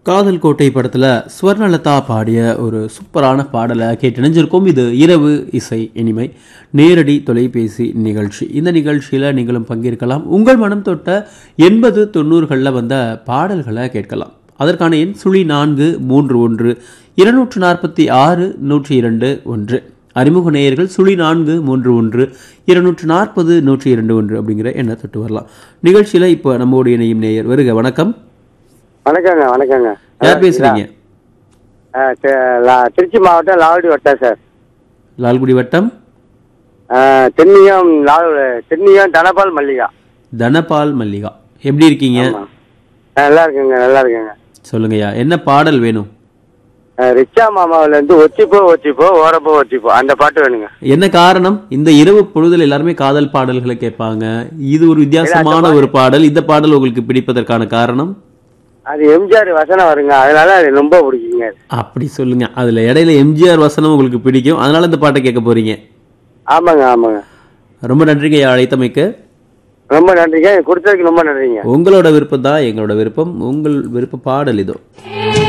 காதல் கோட்டை படத்துல ஸ்வர்ணலதா பாடிய ஒரு சூப்பரான பாடலை கேட்டு இணைஞ்சிருக்கோம் இது இரவு இசை இனிமை நேரடி தொலைபேசி நிகழ்ச்சி இந்த நிகழ்ச்சியில் நீங்களும் பங்கேற்கலாம் உங்கள் மனம் தொட்ட எண்பது தொண்ணூறுகளில் வந்த பாடல்களை கேட்கலாம் அதற்கான எண் சுழி நான்கு மூன்று ஒன்று இருநூற்று நாற்பத்தி ஆறு நூற்றி இரண்டு ஒன்று அறிமுக நேயர்கள் சுழி நான்கு மூன்று ஒன்று இருநூற்று நாற்பது நூற்றி இரண்டு ஒன்று அப்படிங்கிற எண்ணை தொட்டு வரலாம் நிகழ்ச்சியில் இப்போ நம்மோடு இணையும் நேயர் வருக வணக்கம் வணக்கங்க வணக்கங்க யார் பேசுறீங்க ஆ, தி- லா- திருச்சி மாவட்டம் லாவடி வட்டம் சார் லால்குடி வட்டம் ஆ, தென்னியம் லாவ் தென்னியம் தனபால் மல்லிகா தனபால் மல்லிகா எப்படி இருக்கீங்க ஆமா. ஆ, நல்லா இருக்குங்க நல்லா இருக்குங்க சொல்லுங்கய்யா என்ன பாடல் வேணும் ஆ, ரிச்சா மாமாவுல இருந்து ஒச்சிப்போ ஒச்சிப்போ ஓரப்போ ஒச்சிப்போ அந்த பாட்டு வேணுங்க என்ன காரணம் இந்த இரவு பொழுதுல எல்லாருமே காதல் பாடல்களை கேட்பாங்க இது ஒரு வித்தியாசமான ஒரு பாடல் இந்த பாடல் உங்களுக்கு பிடிப்பதற்கான காரணம் அது எம்ஜிஆர் வசனம் வருங்க அதனால அது ரொம்ப பிடிக்குங்க அப்படி சொல்லுங்க அதுல இடையில எம்ஜிஆர் வசனம் உங்களுக்கு பிடிக்கும் அதனால இந்த பாட்டை கேட்க போறீங்க ஆமாங்க ஆமாங்க ரொம்ப நன்றிங்க ஐயா அழைத்தமைக்கு ரொம்ப நன்றிங்க கொடுத்ததுக்கு ரொம்ப நன்றிங்க உங்களோட விருப்பம் தான் எங்களோட விருப்பம் உங்கள் விருப்ப பாடல் இதோ Hey